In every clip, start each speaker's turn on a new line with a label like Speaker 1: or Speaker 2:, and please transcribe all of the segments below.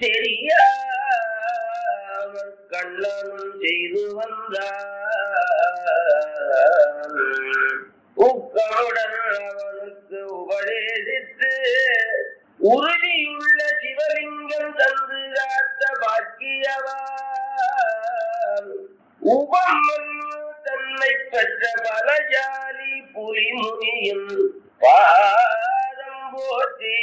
Speaker 1: தெரியாமல் கண்ணனும் செய்து வந்தான் உக்கமுடன் அவனுக்கு உபதேசித்து உறுதியுள்ள சிவலிங்கம் தந்து காத்த பாக்கியவான் உபமன் தன்னை பெற்ற பலஜாலி புலிமுனியின் பாதம் போற்றி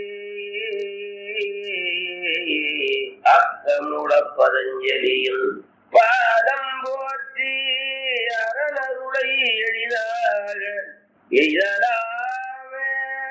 Speaker 1: அக்கமுட பதஞ்சலியின் பாதம் போற்றி அரணருளை எளிதாக எய்தலாமே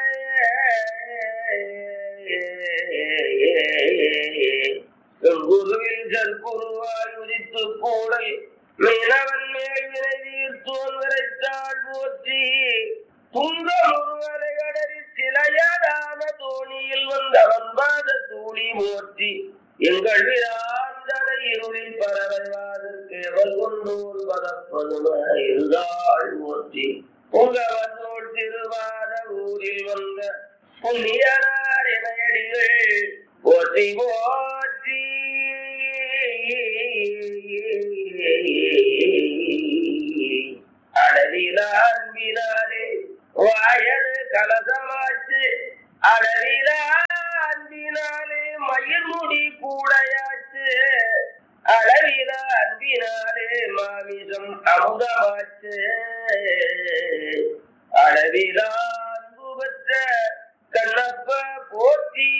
Speaker 1: குருவில் சற்குருவாய் உதித்து கூடல் மீனவன் மேல் வினை தீர்த்தோன் வரைத்தாள் போற்றி துங்க முருகனை கடறி சிலையதான தோணியில் வந்தவன் பாத தூளி போற்றி எங்கள் விராந்தனை இருளில் பரவல்வாதற்கு எவன் கொண்டோர் பதப்பதுமாய் இருந்தாள் போற்றி உங்கவனோள் திருவாத ஊரில் வந்த புண்ணியனார் இணையடிகள் போற்றி போற்றி அடவில அன்பினாரே வாயது கலசமாச்சு அடவில அன்பினாலே மயிர்முடி கூடையாச்சு அளவில அன்பினாலே மாமிசம் அமுதமாச்சு அளவில அன்பு பெற்ற கண்ணப்ப போற்றி